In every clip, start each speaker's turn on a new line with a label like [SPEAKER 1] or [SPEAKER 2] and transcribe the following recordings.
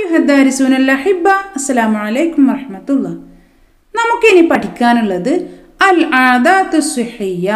[SPEAKER 1] അയ്യുഹദ്ദാരിസൂനല്ല അസ്സലാമു അലൈക്കും വറഹമത്തുള്ള നമുക്കിനി പഠിക്കാനുള്ളത് അൽ ആദാത്തു സുഹയ്യ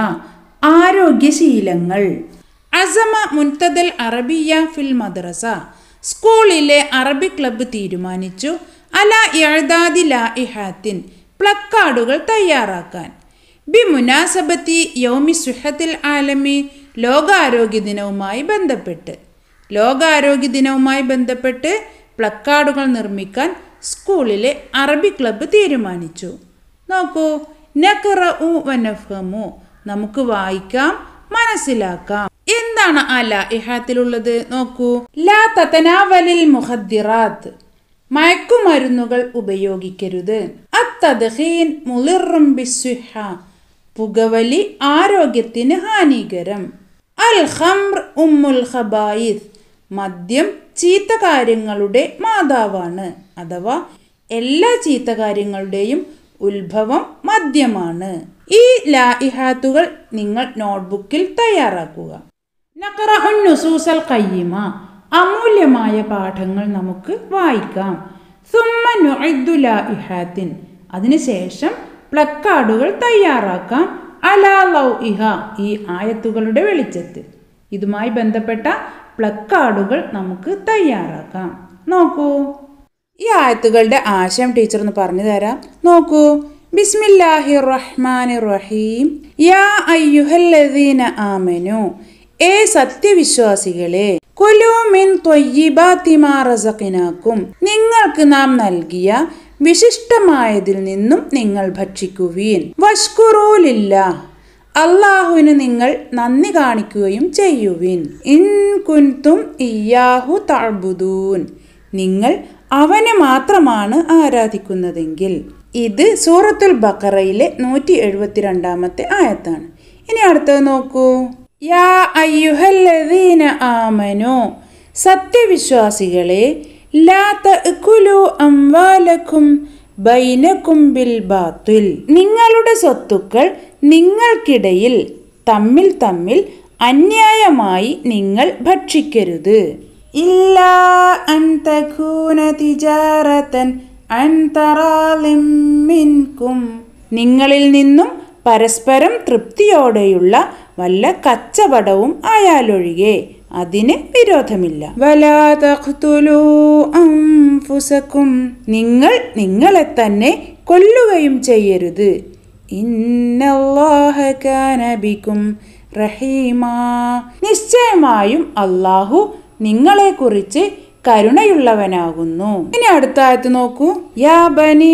[SPEAKER 1] ആരോഗ്യശീലങ്ങൾ അസമ മുൻതദൽ അറബിയ ഫിൽ മദ്രസ സ്കൂളിലെ അറബി ക്ലബ്ബ് തീരുമാനിച്ചു അല ഇഴദാദി ലാഇഹാത്തിൻ പ്ലക്കാർഡുകൾ തയ്യാറാക്കാൻ ബി മുനാസബത്തി യൗമി സുഹത്തിൽ ആലമി ലോകാരോഗ്യ ദിനവുമായി ബന്ധപ്പെട്ട് ലോകാരോഗ്യ ദിനവുമായി ബന്ധപ്പെട്ട് പ്ലക്കാർഡുകൾ നിർമ്മിക്കാൻ സ്കൂളിലെ അറബി ക്ലബ്ബ് തീരുമാനിച്ചു നോക്കൂ നഖറ ഉ വനഫമു നമുക്ക് വായിക്കാം മനസ്സിലാക്കാം എന്താണ് ആ ലാഇഹാത്തിലുള്ളത് നോക്കൂ ലാ തതനാവലിൽ മുഹദ്ദിറാത്ത് മയക്കുമരുന്നുകൾ ഉപയോഗിക്കരുത് അത്തദ്ഹീൻ മുളിറും ബിസ്സുഹ പുകവലി ആരോഗ്യത്തിന് ഹാനികരം അൽ ഖംർ ഉമ്മുൽ ഖബായിസ് മദ്യം ചീത്ത കാര്യങ്ങളുടെ മാതാവാണ് അഥവാ എല്ലാ ചീത്ത കാര്യങ്ങളുടെയും ഉത്ഭവം മദ്യമാണ് ഈ ലായിഹാത്തുകൾ നിങ്ങൾ നോട്ട്ബുക്കിൽ തയ്യാറാക്കുക നഖറഉൻ നുസൂസൽ ഖയ്യിമ അമൂല്യമായ പാഠങ്ങൾ നമുക്ക് വായിക്കാം സുമ്മ നുഇദ്ദു ലായിഹാത്തിൻ അതിനുശേഷം പ്ലക്കാർഡുകൾ തയ്യാറാക്കാം അലാ ലൗ ഇഹ ഈ ആയത്തുകളുടെ വെളിച്ചത്തിൽ ഇതുമായി ബന്ധപ്പെട്ട പ്ലക്കാർഡുകൾ നമുക്ക് തയ്യാറാക്കാം നോക്കൂ ഈ ആയത്തുകളുടെ ആശയം ടീച്ചർ ഒന്ന് പറഞ്ഞു തരാം നോക്കൂ ബിസ്മില്ലാഹി റഹ്മാൻ റഹീം യാ അയ്യുഹല്ലദീന ആമനു ഏ സത്യവിശ്വാസികളെ കുലൂമിൻ ത്വയ്യിബാത്തിമാ റസഖിനാക്കും നിങ്ങൾക്ക് നാം നൽകിയ വിശിഷ്ടമായതിൽ നിന്നും നിങ്ങൾ ഭക്ഷിക്കുവീൻ വഷ്കുറൂലില്ല അള്ളാഹുവിന് നിങ്ങൾ നന്ദി കാണിക്കുകയും ചെയ്യുവിൻ ഇൻ കുൻതും ഇയാഹു തഅബുദൂൻ നിങ്ങൾ അവനെ മാത്രമാണ് ആരാധിക്കുന്നതെങ്കിൽ ഇത് സൂറത്തുൽ ബക്കറയിലെ നൂറ്റി എഴുപത്തിരണ്ടാമത്തെ ആയത്താണ് ഇനി അടുത്തത് നോക്കൂ യാ അയ്യുഹല്ലദീന ആമനോ സത്യവിശ്വാസികളെ ലാ തഅ്കുലു അംവാലക്കും ബൈനക്കും ബിൽ ബാത്തുൽ നിങ്ങളുടെ സ്വത്തുക്കൾ നിങ്ങൾക്കിടയിൽ തമ്മിൽ തമ്മിൽ അന്യായമായി നിങ്ങൾ ഭക്ഷിക്കരുത് ഇല്ലാ അൻ തകൂന തിജാറതൻ അൻ തറാലിം മിൻകും നിങ്ങളിൽ നിന്നും പരസ്പരം തൃപ്തിയോടെയുള്ള വല്ല കച്ചവടവും ആയാലൊഴികെ അതിന് വിരോധമില്ല വലാ തഖ്തുലൂ അൻഫുസക്കും നിങ്ങൾ നിങ്ങളെ തന്നെ കൊല്ലുകയും ചെയ്യരുത് ഇന്നല്ലാഹ കാന ബിക്കും റഹീമാ നിശ്ചയമായും അള്ളാഹു നിങ്ങളെക്കുറിച്ച് കരുണയുള്ളവനാകുന്നു ഇനി അടുത്ത ആയത്ത് നോക്കൂ യാ ബനി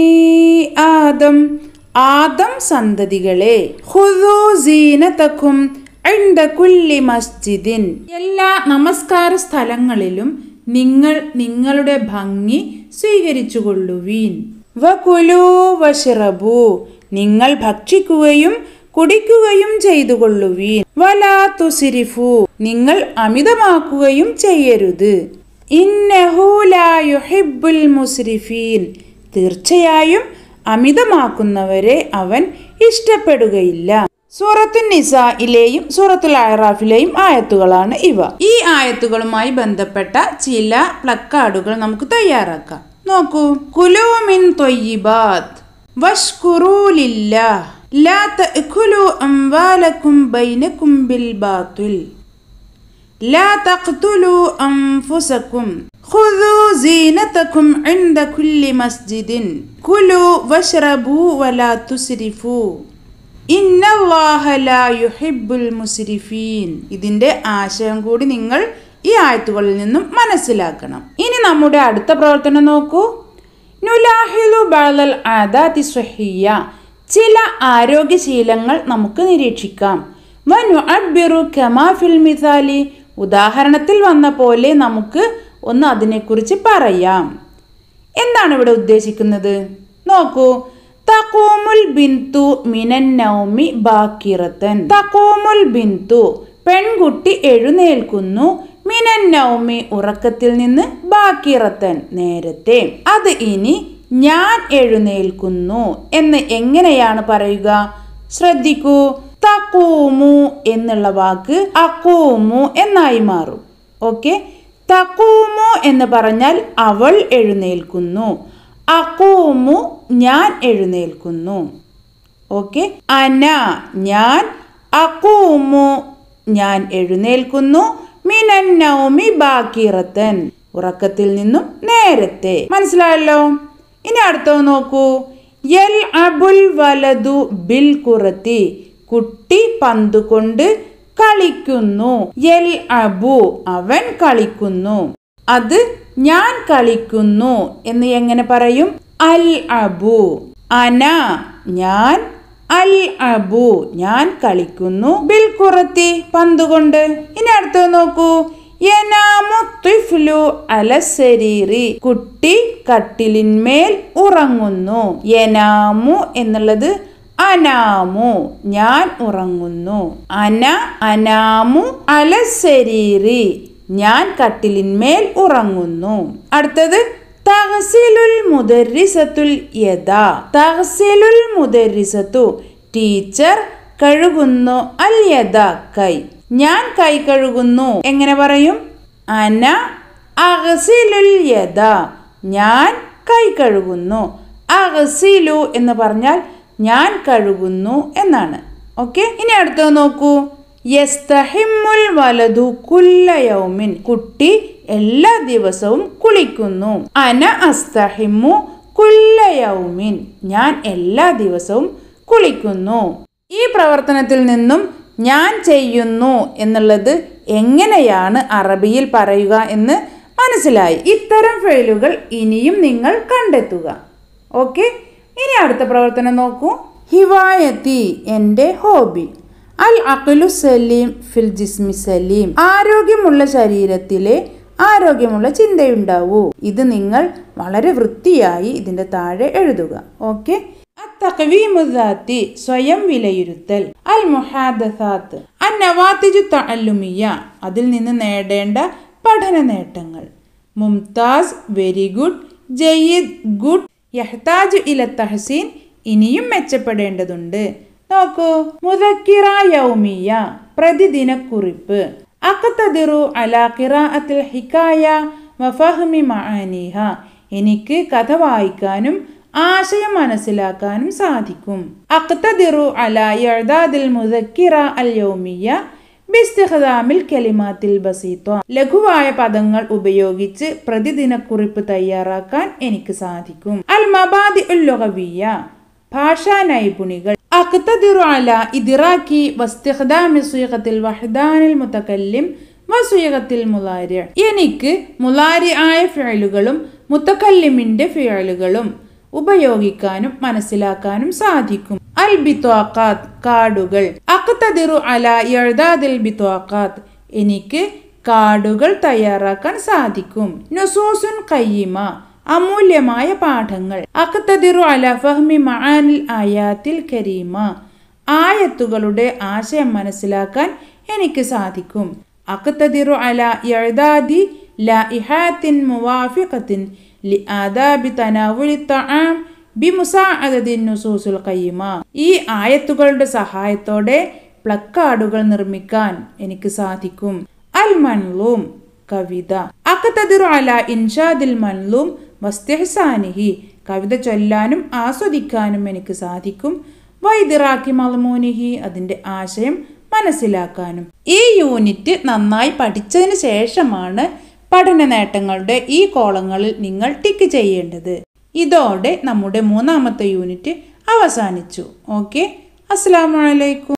[SPEAKER 1] ആദം ആദം സന്തതികളെ ഖുദൂ സീനതക്കും ഇൻദ കുല്ലി മസ്ജിദിൻ എല്ലാ നമസ്കാര സ്ഥലങ്ങളിലും നിങ്ങൾ നിങ്ങളുടെ ഭംഗി സ്വീകരിച്ചു കൊള്ളുവീൻ വകുലു വഷ്റബു നിങ്ങൾ ഭക്ഷിക്കുകയും കുടിക്കുകയും ചെയ്തു കൊള്ളുവീൻ വലാ തുസിരിഫു നിങ്ങൾ അമിതമാക്കുകയും ചെയ്യരുത് ഇന്നഹു ലാ യുഹിബ്ബുൽ മുസ്രിഫീൻ തീർച്ചയായും അമിതമാക്കുന്നവരെ അവൻ ഇഷ്ടപ്പെടുകയില്ല സൂറത്തുൽ നിസായിലെയും സൂറത്തുൽ അയറാഫിലെയും ആയത്തുകളാണ് ഇവ ഈ ആയത്തുകളുമായി ബന്ധപ്പെട്ട ചില പ്ലക്കാർഡുകൾ നമുക്ക് തയ്യാറാക്കാം നോക്കൂ കുലൂമിൻ തൊയ്യിബാത്ത് വഷ്കുറൂലില്ല ലാ തഅ്കുലു അംവാലക്കും ബൈനക്കും ബിൽ ബാത്തുൽ لا تقتلوا أنفسكم خذوا زينتكم عند كل مسجد كلوا واشربوا ولا تسرفوا إن الله لا يحب المسرفين ഇതിന്റെ ആശയം കൂടി നിങ്ങൾ ഈ ആയത്തുകളിൽ നിന്നും മനസ്സിലാക്കണം ഇനി നമ്മുടെ അടുത്ത പ്രവർത്തനം നോക്കൂ നുലാഹിലു ബഅലൽ ആദാതി സ്വഹിയ ചില ആരോഗ്യശീലങ്ങൾ നമുക്ക് നിരീക്ഷിക്കാം വനു അഡ്ബിറു കമാ ഫിൽ മിസാലി ഉദാഹരണത്തിൽ വന്ന പോലെ നമുക്ക് ഒന്ന് അതിനെക്കുറിച്ച് പറയാം എന്താണ് ഇവിടെ ഉദ്ദേശിക്കുന്നത് നോക്കൂ തഖൂമുൽ ബിന്തു മിനൻ നൗമി ബാക്കിറത്തൻ തഖൂമുൽ ബിന്തു പെൺകുട്ടി എഴുന്നേൽക്കുന്നു മിനൻ നൗമി ഉറക്കത്തിൽ നിന്ന് ബാക്കിറത്തൻ നേരത്തെ അത് ഇനി ഞാൻ എഴുന്നേൽക്കുന്നു എന്ന് എങ്ങനെയാണ് പറയുക ശ്രദ്ധിക്കൂ തക്കൂമു എന്നുള്ള വാക്ക് അക്കൂമു എന്നായി മാറും ഓക്കെ തക്കൂമു എന്ന് പറഞ്ഞാൽ അവൾ എഴുന്നേൽക്കുന്നു അക്കൂമു ഞാൻ എഴുന്നേൽക്കുന്നു ഓക്കെ അന ഞാൻ അക്കൂമു ഞാൻ എഴുന്നേൽക്കുന്നു മിനന്നൗമി ബാക്കിറത്തൻ ഉറക്കത്തിൽ നിന്നും നേരത്തെ മനസ്സിലായല്ലോ ഇനി അടുത്തത് നോക്കൂ യൽ അബുൽ വലതു ബിൽ കുറത്തി കുട്ടി പന്ത് കൊണ്ട് കളിക്കുന്നു യൽ അബു അവൻ കളിക്കുന്നു അത് ഞാൻ കളിക്കുന്നു എന്ന് എങ്ങനെ പറയും അൽ അബു അന ഞാൻ അൽ അബു ഞാൻ കളിക്കുന്നു ബിൽ കുറത്തി പന്തുകൊണ്ട് ഇനി അടുത്തത് നോക്കൂ യനാമു തിഫ്ലു അലസരീറി കുട്ടി കട്ടിലിന്മേൽ ഉറങ്ങുന്നു യനാമു എന്നുള്ളത് അനാമു ഞാൻ ഉറങ്ങുന്നു അന അനാമു അലസരീറി ഞാൻ കട്ടിലിന്മേൽ ഉറങ്ങുന്നു അടുത്തത് തഹസിലുൽ മുദരിസത്തുൽ യദ തഹസിലുൽ മുദരിസത്തു ടീച്ചർ കഴുകുന്നു അൽ യദ കൈ ഞാൻ കൈ കഴുകുന്നു എങ്ങനെ പറയും അന അഹസിലുൽ യദ ഞാൻ കൈ കഴുകുന്നു അഹസിലു എന്ന് പറഞ്ഞാൽ ഞാൻ കഴുകുന്നു എന്നാണ് ഓക്കെ ഇനി അടുത്തത് നോക്കൂ യസ്തഹിമുൽ വലതു കുല്ലയൗമിൻ കുട്ടി എല്ലാ ദിവസവും കുളിക്കുന്നു അന അസ്തഹിമു കുല്ലയൗമിൻ ഞാൻ എല്ലാ ദിവസവും കുളിക്കുന്നു ഈ പ്രവർത്തനത്തിൽ നിന്നും ഞാൻ ചെയ്യുന്നു എന്നുള്ളത് എങ്ങനെയാണ് അറബിയിൽ പറയുക എന്ന് മനസ്സിലായി ഇത്തരം ഫെയിലുകൾ ഇനിയും നിങ്ങൾ കണ്ടെത്തുക ഓക്കെ ഇനി അടുത്ത പ്രവർത്തനം നോക്കൂ ഹിവായത്തി എൻ്റെ ഹോബി അൽ അഖിലു സലീം ഫിൽ ജിസ്മി സലീം ആരോഗ്യമുള്ള ശരീരത്തിലെ ആരോഗ്യമുള്ള ചിന്തയുണ്ടാവൂ ഇത് നിങ്ങൾ വളരെ വൃത്തിയായി ഇതിന്റെ താഴെ എഴുതുക ഓക്കെ അത്തഖവീമുദാത്തി സ്വയം വിലയിരുത്തൽ അൽ മുഹാദസാത്ത് അൻ നവാത്തിജു തഅല്ലുമിയ അതിൽ നിന്ന് നേടേണ്ട പഠന നേട്ടങ്ങൾ മുംതാസ് വെരി ഗുഡ് ജയ്യിദ് ഗുഡ് യഹ്താജ് ഇല തഹസീൻ ഇനിയും മെച്ചപ്പെടേണ്ടതുണ്ട് നോക്കൂ മുദക്കിറ യൗമിയ പ്രതിദിന കുറിപ്പ് അക്കത്തതിറു അല ഖിറാഅത്തിൽ ഹിക്കായ വഫഹ്മി മഅനീഹ എനിക്ക് കഥ വായിക്കാനും ആശയം മനസ്സിലാക്കാനും സാധിക്കും അക്തദിറു അല യഅദാദിൽ മുദക്കിറ അൽ യൗമിയ ബിസ്തിഖ്ദാമിൽ കലിമാത്തിൽ ബസീത്വ ലഘുവായ പദങ്ങൾ ഉപയോഗിച്ച് പ്രതിദിന കുറിപ്പ് തയ്യാറാക്കാൻ എനിക്ക് സാധിക്കും അൽ മബാദി ഉൽ ലുഗവിയ ഭാഷാ നൈപുണികൾ അക്തദിറു അല ഇദിറാക്കി വസ്തിഖ്ദാമി സുയഖത്തിൽ വഹദാനിൽ മുതകല്ലിം വസുയഖത്തിൽ മുലാരി എനിക്ക് മുലാരി ആയ ഫിയലുകളും മുത്തക്കല്ലിമിന്റെ ഫിയലുകളും ഉപയോഗിക്കാനും മനസ്സിലാക്കാനും സാധിക്കും അൽ ബിത്വാക്കാത്ത് കാർഡുകൾ അക്തദിറു അല യഴ്ദാദിൽ ബിത്വാക്കാത്ത് എനിക്ക് കാർഡുകൾ തയ്യാറാക്കാൻ സാധിക്കും നുസൂസുൻ കയ്യിമ അമൂല്യമായ പാഠങ്ങൾ അക്തദിറു അല ഫഹ്മി മആനിൽ ആയാത്തിൽ കരീമ ആയത്തുകളുടെ ആശയം മനസ്സിലാക്കാൻ എനിക്ക് സാധിക്കും അക്തദിറു അല യഴ്ദാദി ലഇഹാത്തിൻ മുവാഫിഖത്തിൻ ലിആദാബി തനാവുലി തആം ബിമുസാഅദത്തിൻ നുസൂസുൽ ഖയ്യിമ ഈ ആയത്തുകളുടെ സഹായത്തോടെ പ്ലക്കാർഡുകൾ നിർമ്മിക്കാൻ എനിക്ക് സാധിക്കും അൽ മൻലൂം കവിത അക്കത്തതിറു അല ഇൻഷാദിൽ മൻലൂം വസ്തിഹ്സാനിഹി കവിത ചൊല്ലാനും ആസ്വദിക്കാനും എനിക്ക് സാധിക്കും വൈദിറാക്കി മൽമൂനിഹി അതിന്റെ ആശയം മനസ്സിലാക്കാനും ഈ യൂണിറ്റ് നന്നായി പഠിച്ചതിന് ശേഷമാണ് പഠന നേട്ടങ്ങളുടെ ഈ കോളങ്ങളിൽ നിങ്ങൾ ടിക്ക് ചെയ്യേണ്ടത് ഇതോടെ നമ്മുടെ മൂന്നാമത്തെ യൂണിറ്റ് അവസാനിച്ചു ഓക്കെ അസ്സാം വലൈക്കും